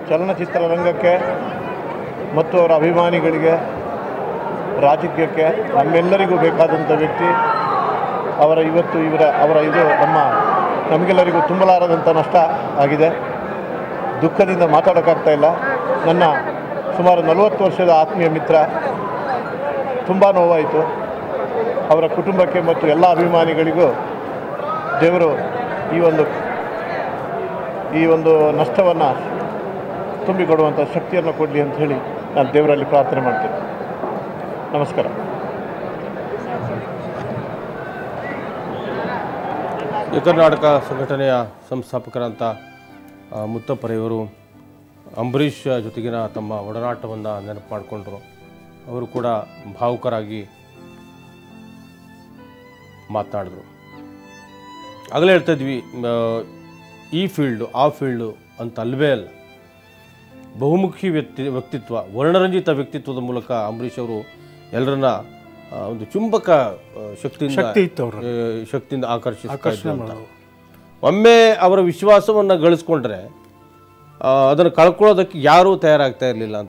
ಚಲನಚಿತ್ರ ರಂಗಕ್ಕೆ ಮತ್ತು ಅವರ ಅಭಿಮಾನಿಗಳಿಗೆ ರಾಜಕೀಯಕ್ಕೆ ನಮ್ಮೆಲ್ಲರಿಗೂ ಬೇಕಾದಂಥ ವ್ಯಕ್ತಿ ಅವರ ಇವತ್ತು ಇವರ ಅವರ ಇದು ನಮ್ಮ ನಮಗೆಲ್ಲರಿಗೂ ತುಂಬಲಾರದಂಥ ನಷ್ಟ ಆಗಿದೆ ದುಃಖದಿಂದ ಮಾತಾಡೋಕ್ಕಾಗ್ತಾ ಇಲ್ಲ ನನ್ನ ಸುಮಾರು ನಲವತ್ತು ವರ್ಷದ ಆತ್ಮೀಯ ಮಿತ್ರ ತುಂಬ ನೋವಾಯಿತು ಅವರ ಕುಟುಂಬಕ್ಕೆ ಮತ್ತು ಎಲ್ಲ ಅಭಿಮಾನಿಗಳಿಗೂ ದೇವರು ಈ ಒಂದು ಈ ಒಂದು ನಷ್ಟವನ್ನು ತುಂಬಿಕೊಡುವಂಥ ಶಕ್ತಿಯನ್ನು ಕೊಡಲಿ ಅಂತ ಹೇಳಿ ನಾನು ದೇವರಲ್ಲಿ ಪ್ರಾರ್ಥನೆ ಮಾಡ್ತೇನೆ ನಮಸ್ಕಾರ ಈ ಕರ್ನಾಟಕ ಸಂಘಟನೆಯ ಸಂಸ್ಥಾಪಕರಂತ ಆ, ಮುತ್ತಪ್ಪರೆಯವರು ಅಂಬರೀಷ್ ಜೊತೆಗಿನ ತಮ್ಮ ಒಡನಾಟವನ್ನು ನೆನಪು ಮಾಡಿಕೊಂಡ್ರು ಅವರು ಕೂಡ ಭಾವುಕರಾಗಿ ಮಾತನಾಡಿದ್ರು ಆಗಲೇ ಹೇಳ್ತಾ ಇದ್ವಿ ಆ, ಈ ಫೀಲ್ಡು ಆ ಫೀಲ್ಡು ಅಂತ ಅಲ್ವೇ ಅಲ್ಲ ಬಹುಮುಖಿ ವ್ಯಕ್ತಿ ವ್ಯಕ್ತಿತ್ವ ವರ್ಣರಂಜಿತ ವ್ಯಕ್ತಿತ್ವದ ಮೂಲಕ ಅಂಬರೀಷ್ ಅವರು ಎಲ್ಲರನ್ನ ಆ, ಒಂದು ಚುಂಬಕ ಆ, ಶಕ್ತಿಯಿಂದ ಶಕ್ತಿ ಇತ್ತು ಅವ್ರ ಆ, ಶಕ್ತಿಯಿಂದ ಆಕರ್ಷಿಸ್ತಾ ಇದ್ರು ಅಂತ. ಒಮ್ಮೆ ಅವರ ವಿಶ್ವಾಸವನ್ನು ಗಳಿಸ್ಕೊಂಡ್ರೆ ಆ, ಅದನ್ನು ಕಳ್ಕೊಳ್ಳೋದಕ್ಕೆ ಯಾರೂ ತಯಾರಾಗ್ತಾ ಇರಲಿಲ್ಲ ಅಂತ